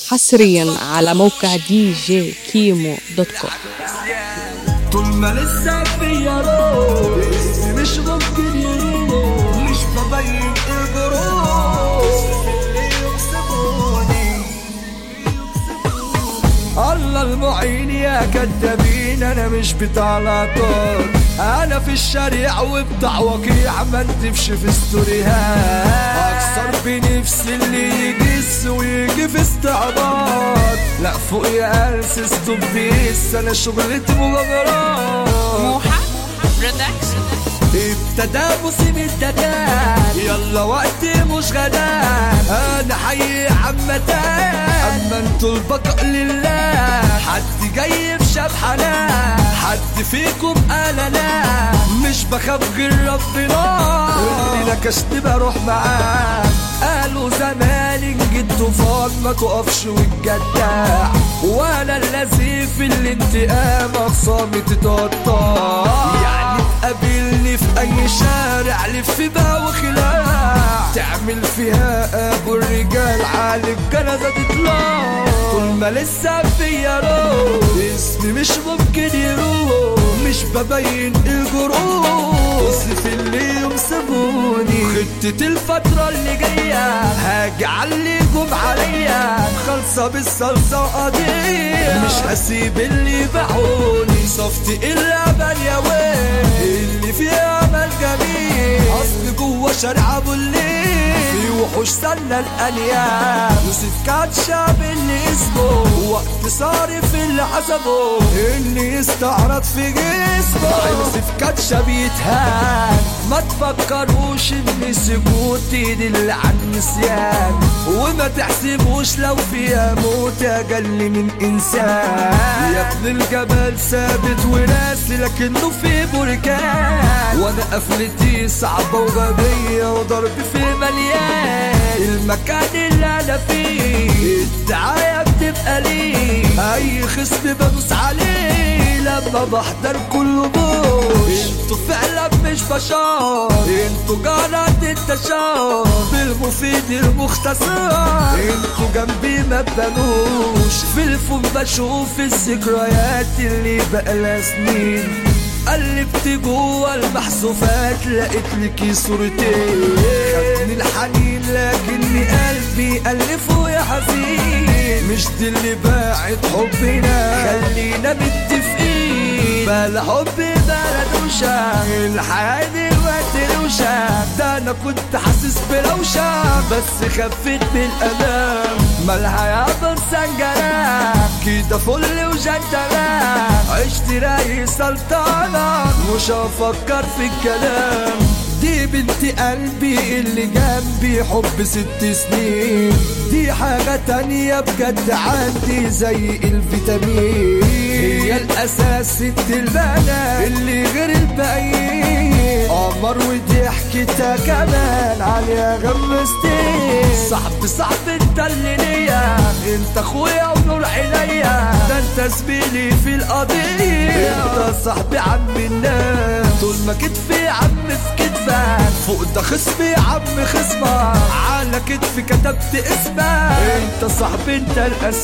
حصريا على موقع دي جي كيمو دوت كوم طول ما لسه فيا روح اسمي مش ممكن يروح مش ببين الجروح اللي يكسبوني الله المعين يا كدابين انا مش بتاع لقطات انا في الشارع وبتاع وقيع ما انتفش في ستوريهات اكسر بنفسي اللي يجس ويجي في استعباط لا فوق يا الس ستوب بيس انا شغلتي مغامرات موحة برودكشن ابتدى موسم الدجال يلا وقتي مش غدان انا حي عمتان اما انتوا البقاء لله حد جاي في شبحنا حد فيكم انا لا مش بخاف غير ربنا اللي نكشت بروح معاه قالوا زمان ان جيت طوفان ما تقفش وتجدع وانا الذي في الانتقام اخصامي تتقطع يعني تقابلني في اي شارع لف بقى وخلاع تعمل فيها ابو الرجال عالي الجنازه تطلع طول ما لسه فيا روح اسمي مش ممكن يروح مش ببين الجروح بص في اللي يمسكوني خطة الفترة اللي جاية هاجي عليكم عليا خالصة بالصلصة وقضية مش هسيب اللي باعوني صفتي إلا يا ويل اللي فيها امل جميل اصل جوه شارع ابو الليل في وحوش سنة الانياب يوسف كاتشاب اللي اسمه وقت صارف اللي حسبه اللي يستعرض في جسمه يوسف كاتشاب يتهان ما تفكروش ان سكوتي دي اللي عن نسيان وما تحسبوش لو فيها موت اقل من انسان يا ابن الجبل ثابت وراسي لكنه في بركان وانا قفلتي صعبة وغبية وضرب في مليان المكان اللي انا فيه الدعاية بتبقى ليه اي خصم بدوس عليه لما بحضر كله بوش انتوا فعلا مش بشر انتوا جرد انتشار بالمفيد المختصر انتوا جنبي ما بنوش في الفم بشوف الذكريات اللي بقالها سنين قلبت جوه المحذوفات لقيت لك صورتين خدني الحنين لكني قلبي ألفه يا حزين مش دي اللي باعت حبنا خلينا متفقين بلا حب بلا دوشة الحياة دلوقتي روشة ده أنا كنت حاسس بلوشة بس خفيت بالألام مالها يا بنسنجرة كده فل وجنتلة عشت راي سلطانة مش هفكر في الكلام دي بنت قلبي اللي جنبي حب ست سنين دي حاجة تانية بجد عندي زي الفيتامين هي الأساس ست البنات اللي غير الباقيين قمر وضحكتها كمان عليها غمستين صاحبي صاحبي انت اللي ليا انت اخويا ونور عينيا ده انت زميلي في القضية انت صاحبي عم الناس طول ما كتفي عم في كتفك فوق ده خصمي عم خصمك على كتفي كتبت اسمك انت صاحبي انت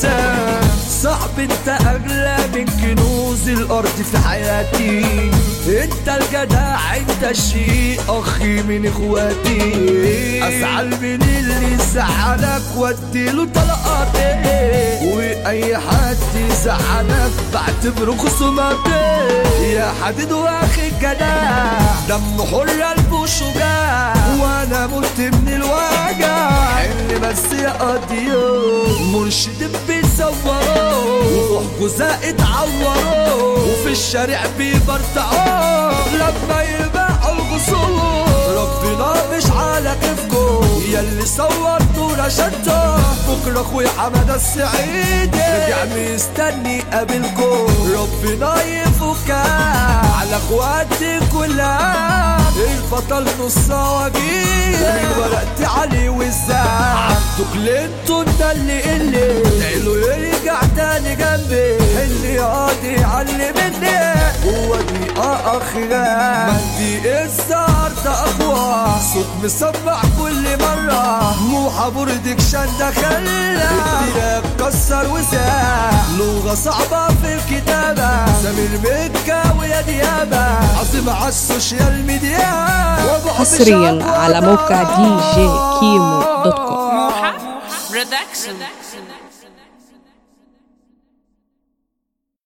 الاساس صاحبي انت اغلى من كنوز الارض في حياتي انت الجدع انت الشيء اخي من اخواتي ازعل من اللي زعلك واديله طلقاتي واي حد يزعلك بعتبره خصوماتي يا حبيبي واخي الجدع دمه حر قلبه شجاع وانا مت من الوجع اللي بس يا قضيه مرشد بيصوروه وفوق زائد عوروه وفي الشارع بيبرطعوه لما يبيعوا القصور ربنا مش على كيفكم يا اللي صورتوا رشدته بكره اخويا حمد السعيد رجع مستني قابلكم ربنا يفك على اخواتي كلها البطل نص واجيب من ورقتي علي والزعل عبدو كلينتون ده اللي اللي ليله يرجع تاني جنبي اللي قاضي يعلم مني هو دي اخرى مندي الزهر ده اقوى بره صوت مسمع كل مرة موحة بردكشن دخلنا الدنيا كسر وساع لغة صعبة في الكتابة سمير مكة ويا ديابة عظيم على السوشيال ميديا وأبو حب حصريا شاب على موقع دي جي كيمو دوت كوم Moha Production.